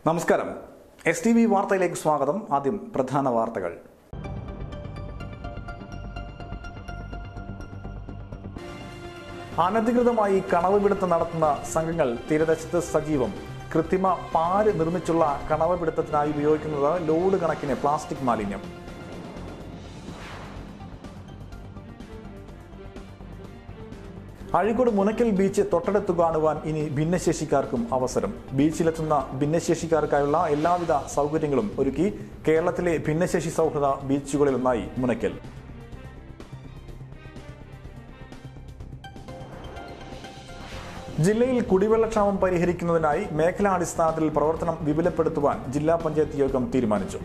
നമസ്കാരം S T V വാർത്തയിലേക്ക് സ്വാഗതം ആദ്യം പ്രധാന വാർത്തകൾ അനധികൃതമായി കണവ് പിടുത്തം നടത്തുന്ന സംഘങ്ങൾ തീരദേശത്ത് സജീവം കൃത്രിമ പാല് നിർമ്മിച്ചുള്ള കണവ് പിടുത്തത്തിനായി ഉപയോഗിക്കുന്നത് ലോഡ് കണക്കിന് പ്ലാസ്റ്റിക് മാലിന്യം അഴീക്കോട് മുനക്കൽ ബീച്ച് തൊട്ടടുത്ത് കാണുവാൻ ഇനി ഭിന്നശേഷിക്കാർക്കും അവസരം ബീച്ചിലെത്തുന്ന ഭിന്നശേഷിക്കാർക്കായുള്ള എല്ലാവിധ സൗകര്യങ്ങളും ഒരുക്കി കേരളത്തിലെ ഭിന്നശേഷി സൗഹൃദ ബീച്ചുകളിലൊന്നായി മുനക്കൽ ജില്ലയിൽ കുടിവെള്ളക്ഷാമം പരിഹരിക്കുന്നതിനായി മേഖലാടിസ്ഥാനത്തിൽ പ്രവർത്തനം വിപുലപ്പെടുത്തുവാൻ ജില്ലാ പഞ്ചായത്ത് യോഗം തീരുമാനിച്ചു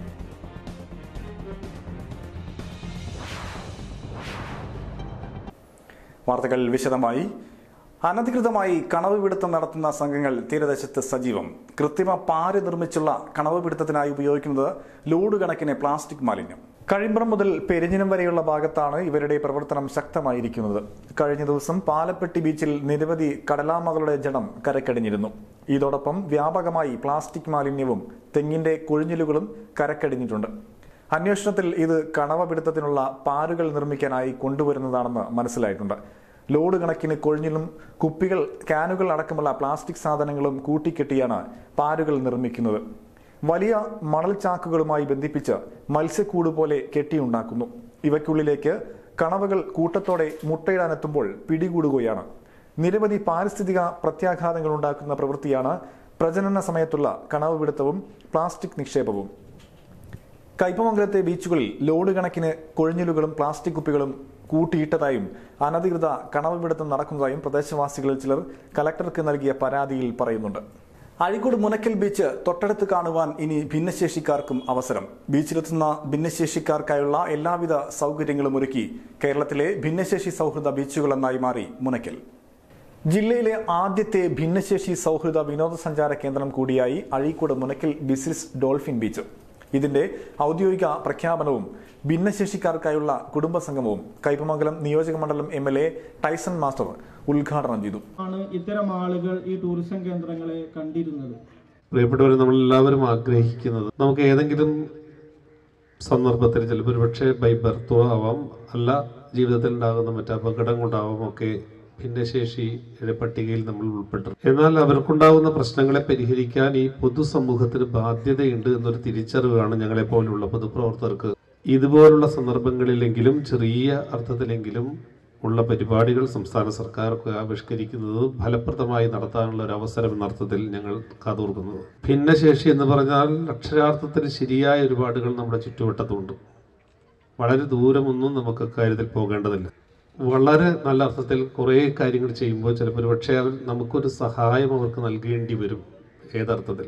വാർത്തകൾ വിശദമായി അനധികൃതമായി കണവ് പിടുത്തം നടത്തുന്ന സംഘങ്ങൾ തീരദേശത്ത് സജീവം കൃത്രിമ പാര് നിർമ്മിച്ചുള്ള കണവ് പിടുത്തത്തിനായി ഉപയോഗിക്കുന്നത് ലോഡ് കണക്കിന് പ്ലാസ്റ്റിക് മാലിന്യം കഴിമ്പ്രം മുതൽ പെരിഞ്ഞിനം വരെയുള്ള ഭാഗത്താണ് ഇവരുടെ പ്രവർത്തനം ശക്തമായിരിക്കുന്നത് കഴിഞ്ഞ ദിവസം പാലപ്പെട്ടി ബീച്ചിൽ നിരവധി കടലാമകളുടെ ജഡം കരക്കടിഞ്ഞിരുന്നു ഇതോടൊപ്പം വ്യാപകമായി പ്ലാസ്റ്റിക് മാലിന്യവും തെങ്ങിന്റെ കുഴിഞ്ഞിലുകളും കരക്കടിഞ്ഞിട്ടുണ്ട് അന്വേഷണത്തിൽ ഇത് കണവ പിടുത്തത്തിനുള്ള പാരുകൾ നിർമ്മിക്കാനായി കൊണ്ടുവരുന്നതാണെന്ന് മനസ്സിലായിട്ടുണ്ട് ലോഡ് കണക്കിന് കൊഴിഞ്ഞിലും കുപ്പികൾ ക്യാനുകൾ അടക്കമുള്ള പ്ലാസ്റ്റിക് സാധനങ്ങളും കൂട്ടിക്കെട്ടിയാണ് പാരുകൾ നിർമ്മിക്കുന്നത് വലിയ മണൽ ചാക്കുകളുമായി ബന്ധിപ്പിച്ച് മത്സ്യക്കൂട് പോലെ കെട്ടിയുണ്ടാക്കുന്നു ഇവയ്ക്കുള്ളിലേക്ക് കണവകൾ കൂട്ടത്തോടെ മുട്ടയിടാനെത്തുമ്പോൾ പിടികൂടുകയാണ് നിരവധി പാരിസ്ഥിതിക പ്രത്യാഘാതങ്ങൾ ഉണ്ടാക്കുന്ന പ്രവൃത്തിയാണ് പ്രജനന സമയത്തുള്ള കണവ് പിടുത്തവും പ്ലാസ്റ്റിക് നിക്ഷേപവും കയ്പമംഗലത്തെ ബീച്ചുകളിൽ ലോഡ് കണക്കിന് കൊഴിഞ്ഞിലുകളും പ്ലാസ്റ്റിക് കുപ്പികളും കൂട്ടിയിട്ടതായും അനധികൃത കണവ് പിടുത്തം നടക്കുന്നതായും പ്രദേശവാസികളിൽ ചിലർ കലക്ടർക്ക് നൽകിയ പരാതിയിൽ പറയുന്നുണ്ട് അഴീക്കോട് മുനക്കൽ ബീച്ച് തൊട്ടടുത്ത് കാണുവാൻ ഇനി ഭിന്നശേഷിക്കാർക്കും അവസരം ബീച്ചിലെത്തുന്ന ഭിന്നശേഷിക്കാർക്കായുള്ള എല്ലാവിധ സൗകര്യങ്ങളും ഒരുക്കി കേരളത്തിലെ ഭിന്നശേഷി സൗഹൃദ ബീച്ചുകളെന്നായി മാറി മുനക്കൽ ജില്ലയിലെ ആദ്യത്തെ ഭിന്നശേഷി സൗഹൃദ വിനോദസഞ്ചാര കേന്ദ്രം കൂടിയായി അഴീക്കോട് മുനക്കൽ ബിസിൽസ് ഡോൾഫിൻ ബീച്ച് ഇതിന്റെ ഔദ്യോഗിക പ്രഖ്യാപനവും ഭിന്നശേഷിക്കാർക്കായുള്ള കുടുംബ സംഗമവും കയ്പമംഗലം നിയോജക മണ്ഡലം M L A Tyson master ഉദ്ഘാടനം ചെയ്തു ആണ് ഇത്തരം ആളുകൾ ഈ ടൂറിസം കേന്ദ്രങ്ങളെ കണ്ടിരുന്നത് പ്രിയപ്പെട്ടവരെ നമ്മളെല്ലാവരും ആഗ്രഹിക്കുന്നത് നമുക്ക് ഏതെങ്കിലും സന്ദർഭത്തിൽ ചിലപ്പോൾ പക്ഷേ ബൈ ബർത്തോ ആവാം അല്ല ജീവിതത്തിൽ ഉണ്ടാകുന്ന മറ്റ് അപകടം കൊണ്ടാവാം ഒക്കെ ഭിന്നശേഷിയുടെ പട്ടികയിൽ നമ്മൾ ഉൾപ്പെട്ടു എന്നാൽ അവർക്കുണ്ടാകുന്ന പ്രശ്നങ്ങളെ പരിഹരിക്കാൻ ഈ പൊതുസമൂഹത്തിന് ബാധ്യതയുണ്ട് എന്നൊരു തിരിച്ചറിവാണ് ഞങ്ങളെ പോലുള്ള പൊതുപ്രവർത്തകർക്ക് ഇതുപോലുള്ള സന്ദർഭങ്ങളിലെങ്കിലും ചെറിയ അർത്ഥത്തിലെങ്കിലും ഉള്ള പരിപാടികൾ സംസ്ഥാന സർക്കാർ ആവിഷ്കരിക്കുന്നത് ഫലപ്രദമായി നടത്താനുള്ള ഒരു അവസരം എന്ന അർത്ഥത്തിൽ ഞങ്ങൾ കാതോർക്കുന്നത് ഭിന്നശേഷി എന്ന് പറഞ്ഞാൽ അക്ഷരാർത്ഥത്തിൽ ശരിയായ ഒരുപാടുകൾ നമ്മുടെ ചുറ്റുവട്ടത്തുണ്ട് വളരെ ദൂരമൊന്നും നമുക്ക് കാര്യത്തിൽ പോകേണ്ടതില്ല വളരെ നല്ല അർത്ഥത്തിൽ കുറേ കാര്യങ്ങൾ ചെയ്യുമ്പോൾ ചിലപ്പോൾ ഒരു പക്ഷേ അവർ നമുക്കൊരു സഹായം അവർക്ക് നൽകേണ്ടി വരും ഏതർത്ഥത്തിൽ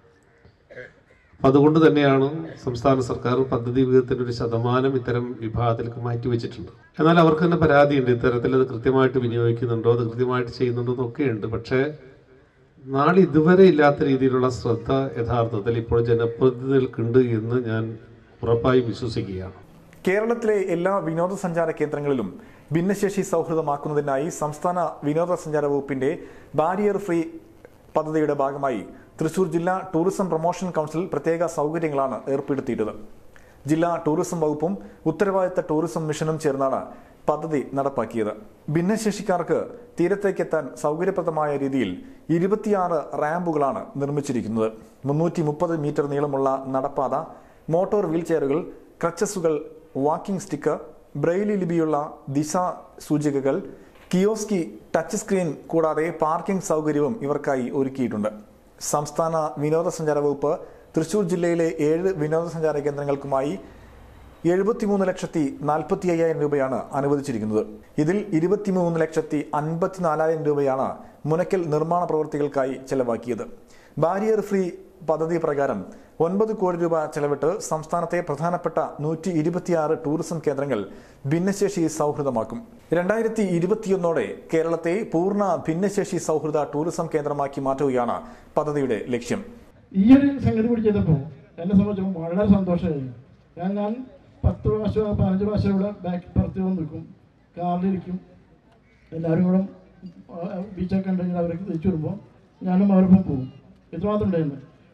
അപ്പം അതുകൊണ്ട് തന്നെയാണ് സംസ്ഥാന സർക്കാർ പദ്ധതി വിഹിതത്തിൻ്റെ ഒരു ശതമാനം ഇത്തരം വിഭാഗത്തിലേക്ക് മാറ്റിവെച്ചിട്ടുണ്ട് എന്നാൽ അവർക്ക് തന്നെ പരാതിയുണ്ട് ഇത്തരത്തിൽ അത് കൃത്യമായിട്ട് വിനിയോഗിക്കുന്നുണ്ടോ അത് കൃത്യമായിട്ട് ചെയ്യുന്നുണ്ടോ എന്നൊക്കെയുണ്ട് പക്ഷേ നാളെ ഇതുവരെ ഇല്ലാത്ത രീതിയിലുള്ള ശ്രദ്ധ യഥാർത്ഥത്തിൽ ഇപ്പോൾ ജനപ്രതിനിധികൾക്കുണ്ട് എന്ന് ഞാൻ ഉറപ്പായും വിശ്വസിക്കുകയാണ് കേരളത്തിലെ എല്ലാ വിനോദസഞ്ചാര കേന്ദ്രങ്ങളിലും ഭിന്നശേഷി സൗഹൃദമാക്കുന്നതിനായി സംസ്ഥാന വിനോദസഞ്ചാര വകുപ്പിന്റെ ബാരിയർ ഫ്രീ പദ്ധതിയുടെ ഭാഗമായി തൃശൂർ ജില്ലാ ടൂറിസം പ്രൊമോഷൻ കൗൺസിൽ പ്രത്യേക സൗകര്യങ്ങളാണ് ഏർപ്പെടുത്തിയിട്ടുള്ളത് ജില്ലാ ടൂറിസം വകുപ്പും ഉത്തരവാദിത്ത ടൂറിസം മിഷനും ചേർന്നാണ് പദ്ധതി നടപ്പാക്കിയത് ഭിന്നശേഷിക്കാർക്ക് തീരത്തേക്കെത്താൻ സൗകര്യപ്രദമായ രീതിയിൽ ഇരുപത്തിയാറ് റാമ്പുകളാണ് നിർമ്മിച്ചിരിക്കുന്നത് മുന്നൂറ്റി മുപ്പത് മീറ്റർ നീളമുള്ള നടപ്പാത മോട്ടോർ വീൽചെയറുകൾ ക്രച്ചസുകൾ വാക്കിംഗ് സ്റ്റിക്കർ ബ്രെയിലി ലിപിയുള്ള ദിശ സൂചികകൾ കിയോസ്കി ടച്ച് സ്ക്രീൻ കൂടാതെ പാർക്കിംഗ് സൗകര്യവും ഇവർക്കായി ഒരുക്കിയിട്ടുണ്ട് സംസ്ഥാന വിനോദസഞ്ചാര വകുപ്പ് തൃശൂർ ജില്ലയിലെ ഏഴ് വിനോദസഞ്ചാര കേന്ദ്രങ്ങൾക്കുമായി എഴുപത്തിമൂന്ന് ലക്ഷത്തി നാൽപ്പത്തി അയ്യായിരം രൂപയാണ് അനുവദിച്ചിരിക്കുന്നത് ഇതിൽ ഇരുപത്തിമൂന്ന് ലക്ഷത്തി അൻപത്തിനാലായിരം രൂപയാണ് മുനക്കൽ നിർമ്മാണ പ്രവൃത്തികൾക്കായി ചെലവാക്കിയത് ബാരിയർ ഫ്രീ പദ്ധതി പ്രകാരം ഒൻപത് കോടി രൂപ ചെലവിട്ട് സംസ്ഥാനത്തെ പ്രധാനപ്പെട്ട നൂറ്റി ഇരുപത്തിയാറ് ടൂറിസം കേന്ദ്രങ്ങൾ ഭിന്നശേഷി സൗഹൃദമാക്കും രണ്ടായിരത്തി ഇരുപത്തിയൊന്നോടെ കേരളത്തെ പൂർണ്ണ ഭിന്നശേഷി സൗഹൃദ ടൂറിസം കേന്ദ്രമാക്കി മാറ്റുകയാണ് പദ്ധതിയുടെ ലക്ഷ്യം ഈ ഒരു സംഗതി കൂടി ചെയ്തപ്പോൾ എന്നെ സംബന്ധിച്ചും വളരെ സന്തോഷമായിരുന്നു ഞാൻ ഞാൻ പത്ത് പ്രാവശ്യം പതിനഞ്ച് പ്രാവശ്യം ഇവിടെ ബാക്ക് പുറത്ത് വന്ന് നിൽക്കും കാറിലിരിക്കും എല്ലാവരും കൂടെ ബീച്ചൊക്കെ ഉണ്ടെങ്കിൽ അവരൊക്കെ തിരിച്ചു വരുമ്പോൾ ഞാനും അവരൊപ്പം പോകും ഇത്രമാത്രം ഉണ്ടായിരുന്നു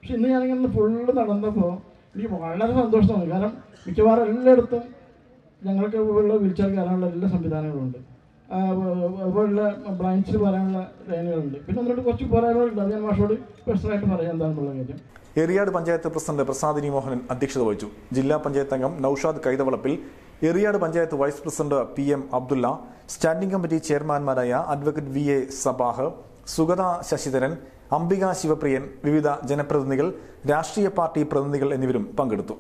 പക്ഷെ ഇന്ന് ഞാനിങ്ങനെ ഫുള്ള് നടന്നപ്പോൾ എനിക്ക് വളരെ സന്തോഷം തോന്നി കാരണം മിക്കവാറും എല്ലായിടത്തും ഞങ്ങൾക്ക് ഉള്ള വീൽ ചെയർ കയറാനുള്ള എല്ലാ സംവിധാനങ്ങളുണ്ട് ആ, അതുപോലുള്ള ബ്ലൈൻഡ്സിൽ പറയാനുള്ള ലൈനുകളുണ്ട് പിന്നെ ഒന്നുകൂടി കുറച്ച് പോരായ്മകളുണ്ട് അത് ഞാൻ മാഷോട് പേഴ്സണലായിട്ട് പറയാം എന്താണെന്നുള്ള കാര്യം എറിയാട് പഞ്ചായത്ത് പ്രസിഡന്റ് പ്രസാദിനി മോഹനൻ അധ്യക്ഷത വഹിച്ചു ജില്ലാ പഞ്ചായത്ത് അംഗം Noushad Kaithavalappil Eriyad panchayat vice president P M Abdulla standing committee ചെയർമാൻമാരായ advocate V A Sabah Sugatha Sasidharan Ambika Sivapriyan വിവിധ ജനപ്രതിനിധികൾ രാഷ്ട്രീയ പാർട്ടി പ്രതിനിധികൾ എന്നിവരും പങ്കെടുത്തു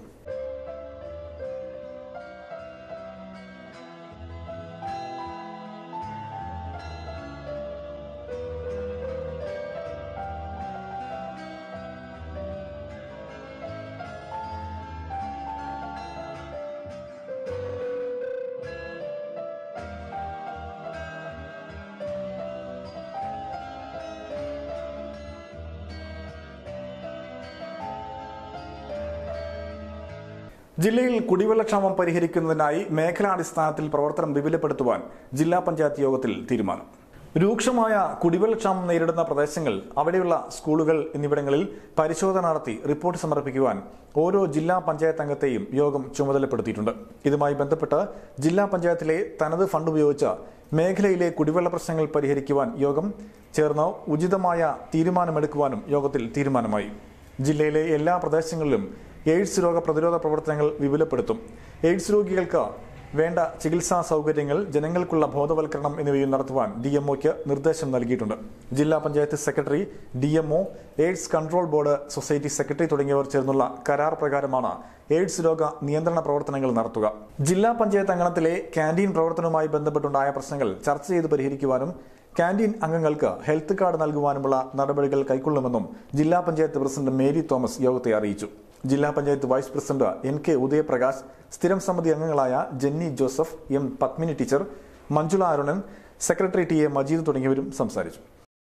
ജില്ലയിൽ കുടിവെള്ളക്ഷാമം പരിഹരിക്കുന്നതിനായി മേഖലാടിസ്ഥാനത്തിൽ പ്രവർത്തനം വിപുലപ്പെടുത്തുവാൻ ജില്ലാ പഞ്ചായത്ത് യോഗത്തിൽ തീരുമാനം രൂക്ഷമായ കുടിവെള്ളക്ഷാമം നേരിടുന്ന പ്രദേശങ്ങൾ അവിടെയുള്ള സ്കൂളുകൾ എന്നിവിടങ്ങളിൽ പരിശോധന നടത്തി റിപ്പോർട്ട് സമർപ്പിക്കുവാൻ ഓരോ ജില്ലാ പഞ്ചായത്ത് അംഗത്തെയും യോഗം ചുമതലപ്പെടുത്തിയിട്ടുണ്ട് ഇതുമായി ബന്ധപ്പെട്ട് ജില്ലാ പഞ്ചായത്തിലെ തനത് ഫണ്ട് ഉപയോഗിച്ച് മേഖലയിലെ കുടിവെള്ള പ്രശ്നങ്ങൾ പരിഹരിക്കുവാൻ യോഗം ചേർന്ന് ഉചിതമായ തീരുമാനമെടുക്കുവാനും യോഗത്തിൽ തീരുമാനമായി ജില്ലയിലെ എല്ലാ പ്രദേശങ്ങളിലും എയ്ഡ്സ് രോഗ പ്രതിരോധ പ്രവർത്തനങ്ങൾ വിപുലപ്പെടുത്തും എയ്ഡ്സ് രോഗികൾക്ക് വേണ്ട ചികിത്സാ സൗകര്യങ്ങൾ ജനങ്ങൾക്കുള്ള ബോധവൽക്കരണം എന്നിവയും നടത്തുവാൻ ഡി എംഒക്ക് നിർദ്ദേശം നൽകിയിട്ടുണ്ട് ജില്ലാ panchayat secretary D MO AIDS control board society secretary തുടങ്ങിയവർ ചേർന്നുള്ള കരാർ പ്രകാരമാണ് എയ്ഡ്സ് രോഗ നിയന്ത്രണ പ്രവർത്തനങ്ങൾ നടത്തുക ജില്ലാ പഞ്ചായത്ത് അംഗണത്തിലെ ക്യാന്റീൻ പ്രവർത്തനവുമായി ബന്ധപ്പെട്ടുണ്ടായ പ്രശ്നങ്ങൾ ചർച്ച ചെയ്ത് പരിഹരിക്കുവാനും ക്യാന്റീൻ അംഗങ്ങൾക്ക് ഹെൽത്ത് കാർഡ് നൽകുവാനുമുള്ള നടപടികൾ കൈക്കൊള്ളുമെന്നും ജില്ലാ പഞ്ചായത്ത് പ്രസിഡന്റ് മേരി തോമസ് യോഗത്തെ അറിയിച്ചു ജില്ലാ panchayat vice president N K Udayaprakash സ്ഥിരം സമിതി അംഗങ്ങളായ Jenny Joseph M Padmini teacher Manjula Arunan secretary T A Majeed തുടങ്ങിയവരും സംസാരിച്ചു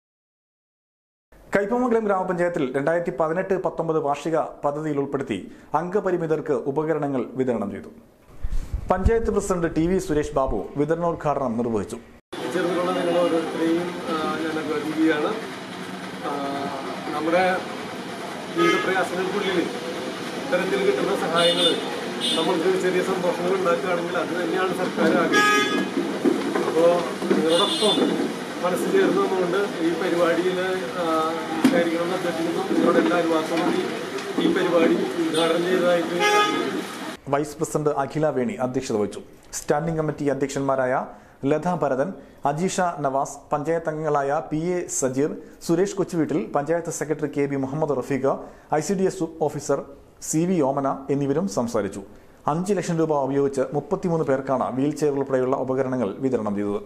കൈപ്പമംഗലം ഗ്രാമപഞ്ചായത്തിൽ രണ്ടായിരത്തി പതിനെട്ട് പത്തൊമ്പത് വാർഷിക പദ്ധതിയിൽ ഉൾപ്പെടുത്തി അംഗപരിമിതർക്ക് ഉപകരണങ്ങൾ വിതരണം ചെയ്തു panchayat president T V Suresh Babu വിതരണോദ്ഘാടനം നിർവഹിച്ചു ചേർന്നിട്ടുള്ള നിങ്ങൾ ഓരോരുത്തരെയും ആ, ഞാൻ അഭിവാദിക്കുകയാണ് ആ, നമ്മുടെ ജീവിത പ്രയാസങ്ങൾക്കുള്ളിൽ ഇത്തരത്തിൽ കിട്ടുന്ന സഹായങ്ങൾ നമ്മൾക്ക് ചെറിയ സന്തോഷങ്ങൾ ഉണ്ടാക്കുകയാണെങ്കിൽ അത് തന്നെയാണ് സർക്കാർ ആഗ്രഹിക്കുന്നത് അപ്പോൾ നിങ്ങളോടൊപ്പം മനസ്സ് ചേർന്ന് നിന്നുകൊണ്ട് ഈ പരിപാടിയിൽ വിശദീകരിക്കണമെന്ന് അഭ്യർത്ഥിക്കുന്നു നിങ്ങളുടെ എല്ലാ അനുവാസവും ഈ പരിപാടി ഉദ്ഘാടനം ചെയ്തതായിട്ട് അറിയിക്കുന്നു. വൈസ് പ്രസിഡന്റ് അഖില വേണി അധ്യക്ഷത വഹിച്ചു സ്റ്റാൻഡിംഗ് കമ്മിറ്റി അധ്യക്ഷന്മാരായ ലത ഭരതൻ അജീഷ നവാസ് പഞ്ചായത്ത് അംഗങ്ങളായ P A Sajeer Suresh Kochuveettil panchayat secretary K B Muhammad Rafeeq I C D S officer C V Omana എന്നിവരും സംസാരിച്ചു അഞ്ച് ലക്ഷം രൂപ ഉപയോഗിച്ച് മുപ്പത്തിമൂന്ന് പേർക്കാണ് വീൽ ചെയർ ഉൾപ്പെടെയുള്ള ഉപകരണങ്ങൾ വിതരണം ചെയ്തത്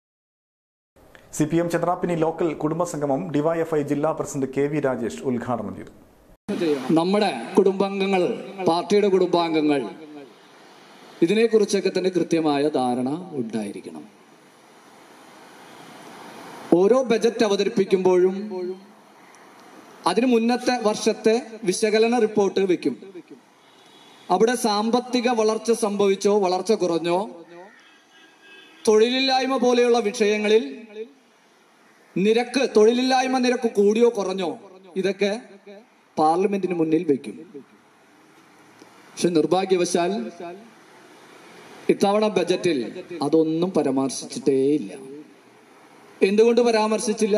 C P M Chandrappinni local കുടുംബ സംഗമം ഡിവൈഎഫ്ഐ ജില്ലാ പ്രസിഡന്റ് കെ വി രാജേഷ് ഉദ്ഘാടനം ചെയ്തു നമ്മുടെ കുടുംബാംഗങ്ങൾ പാർട്ടിയുടെ കുടുംബാംഗങ്ങൾ ഇതിനെക്കുറിച്ചൊക്കെ തന്നെ കൃത്യമായ ധാരണ ഉണ്ടായിരിക്കണം ഓരോ ബജറ്റ് അവതരിപ്പിക്കുമ്പോഴും അതിന് മുന്നത്തെ വർഷത്തെ വിശകലന റിപ്പോർട്ട് വെക്കും അവിടെ സാമ്പത്തിക വളർച്ച സംഭവിച്ചോ വളർച്ച കുറഞ്ഞോ തൊഴിലില്ലായ്മ പോലെയുള്ള വിഷയങ്ങളിൽ നിരക്ക് തൊഴിലില്ലായ്മ നിരക്ക് കൂടിയോ കുറഞ്ഞോ ഇതൊക്കെ പാർലമെന്റിന് മുന്നിൽ വെക്കും പക്ഷെ നിർഭാഗ്യവശാൽ ഇത്തവണ ബജറ്റിൽ അതൊന്നും പരാമർശിച്ചിട്ടേയില്ല എന്തുകൊണ്ട് പരാമർശിച്ചില്ല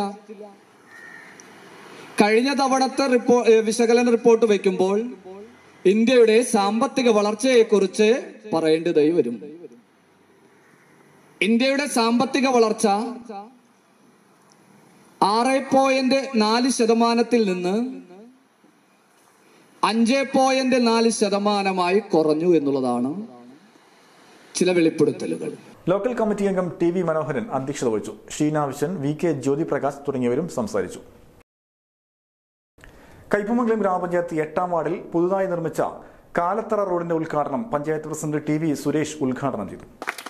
കഴിഞ്ഞ തവണത്തെ റിപ്പോ ഏ, വിശകലന റിപ്പോർട്ട് വെക്കുമ്പോൾ ഇന്ത്യയുടെ സാമ്പത്തിക വളർച്ചയെക്കുറിച്ച് പറയേണ്ടതായി വരും ഇന്ത്യയുടെ സാമ്പത്തിക വളർച്ച ആറ് പോയിന്റ് നാല് ശതമാനത്തിൽ നിന്ന് അഞ്ച് പോയിന്റ് നാല് ശതമാനമായി കുറഞ്ഞു എന്നുള്ളതാണ് ചില വെളിപ്പെടുത്തലുകൾ ലോക്കൽ കമ്മിറ്റി അംഗം ടി വി മനോഹരൻ അധ്യക്ഷത വഹിച്ചു ഷീന വിഷൻ വി കെ ജ്യോതിപ്രകാശ് തുടങ്ങിയവരും സംസാരിച്ചു കൈപ്പമംഗലം ഗ്രാമപഞ്ചായത്ത് എട്ടാം വാർഡിൽ പുതുതായി നിർമ്മിച്ച കാലത്തറ റോഡിന്റെ ഉദ്ഘാടനം panchayat president T V Suresh ഉദ്ഘാടനം ചെയ്തു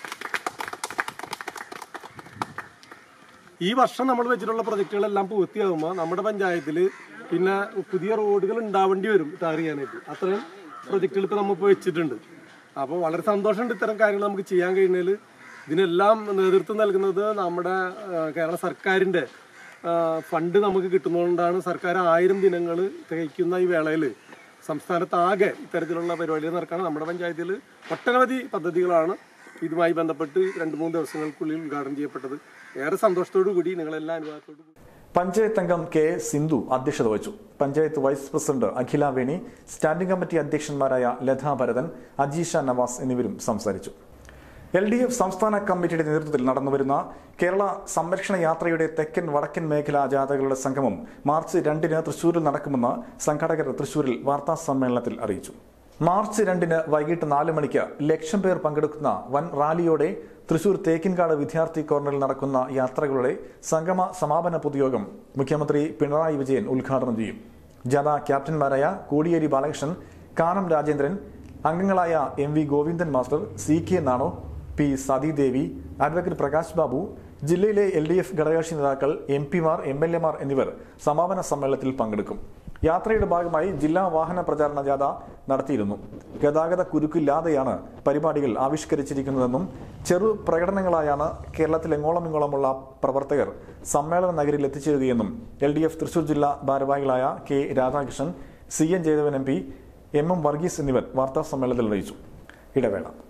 ഈ വർഷം നമ്മൾ വെച്ചിട്ടുള്ള പ്രൊജക്റ്റുകളെല്ലാം പൂർത്തിയാകുമ്പോൾ നമ്മുടെ പഞ്ചായത്തിൽ പിന്നെ പുതിയ റോഡുകൾ ഉണ്ടാവേണ്ടി വരും ടാർ ചെയ്യാനായിട്ട് അത്രയും പ്രൊജക്റ്റുകൾ ഇപ്പോൾ നമ്മൾ ഇപ്പോൾ വെച്ചിട്ടുണ്ട് അപ്പോൾ വളരെ സന്തോഷമുണ്ട് ഇത്തരം കാര്യങ്ങൾ നമുക്ക് ചെയ്യാൻ കഴിയുന്നതിൽ ഇതിനെല്ലാം നേതൃത്വം നൽകുന്നത് നമ്മുടെ ആ, കേരള സർക്കാരിൻ്റെ ആ, ഫണ്ട് നമുക്ക് കിട്ടുന്നതുകൊണ്ടാണ് സർക്കാർ ആയിരം ദിനങ്ങൾ തികയ്ക്കുന്ന ഈ വേളയിൽ സംസ്ഥാനത്താകെ ഇത്തരത്തിലുള്ള പരിപാടികൾ നടക്കുകയാണ് നമ്മുടെ പഞ്ചായത്തിൽ ഒട്ടനവധി പദ്ധതികളാണ് ഇതുമായി ബന്ധപ്പെട്ട് രണ്ട് മൂന്ന് ദിവസങ്ങൾക്കുള്ളിൽ ഉദ്ഘാടനം ചെയ്യപ്പെട്ടത് ഏറെ സന്തോഷത്തോടു കൂടി നിങ്ങളെല്ലാം അനുഭവത്തോടു കൂടി പഞ്ചായത്ത് അംഗം കെ എ. സിന്ധു അധ്യക്ഷത വഹിച്ചു panchayat vice president Akhila Veni standing committee അധ്യക്ഷന്മാരായ ലതാ ഭരതൻ അജീഷ നവാസ് എന്നിവരും സംസാരിച്ചു എൽ ഡി എഫ് സംസ്ഥാന കമ്മിറ്റിയുടെ നേതൃത്വത്തിൽ നടന്നുവരുന്ന കേരള സംരക്ഷണ യാത്രയുടെ തെക്കൻ വടക്കൻ മേഖലാ ജാഥകളുടെ സംഗമം മാർച്ച് രണ്ടിന് തൃശൂരിൽ നടക്കുമെന്ന് സംഘാടകർ തൃശൂരിൽ വാർത്താ സമ്മേളനത്തിൽ അറിയിച്ചു മാർച്ച് രണ്ടിന് വൈകിട്ട് നാല് മണിക്ക് ലക്ഷം പേർ പങ്കെടുക്കുന്ന വൻ റാലിയോടെ തൃശൂർ തേക്കിൻകാട് വിദ്യാർത്ഥി കോർണറിൽ നടക്കുന്ന യാത്രകളുടെ സംഗമ സമാപന പൊതുയോഗം മുഖ്യമന്ത്രി പിണറായി വിജയൻ ഉദ്ഘാടനം ചെയ്യും ജാഥ ക്യാപ്റ്റന്മാരായ കോടിയേരി ബാലകൃഷ്ണൻ കാനം രാജേന്ദ്രൻ അംഗങ്ങളായ M V Govindan master C K Nanu P Sathidevi advocate Prakash Babu ജില്ലയിലെ എൽ ഡി എഫ് ഘടകകക്ഷി നേതാക്കൾ എം പിമാർ എം എൽ എമാർ എന്നിവർ സമാപന സമ്മേളനത്തിൽ പങ്കെടുക്കും യാത്രയുടെ ഭാഗമായി ജില്ലാ വാഹന പ്രചാരണ ജാഥ നടത്തിയിരുന്നു ഗതാഗത കുരുക്കില്ലാതെയാണ് പരിപാടികൾ ആവിഷ്കരിച്ചിരിക്കുന്നതെന്നും ചെറു പ്രകടനങ്ങളായാണ് കേരളത്തിൽ എങ്ങോളം ഇങ്ങോളമുള്ള പ്രവർത്തകർ സമ്മേളന നഗരിയിൽ എത്തിച്ചേരുകയെന്നും എൽ ഡി എഫ് തൃശൂർ ജില്ലാ ഭാരവാഹികളായ K Radhakrishnan C N Jayadevan M P M M Varghese എന്നിവർ വാർത്താ സമ്മേളനത്തിൽ അറിയിച്ചു ഇടവേള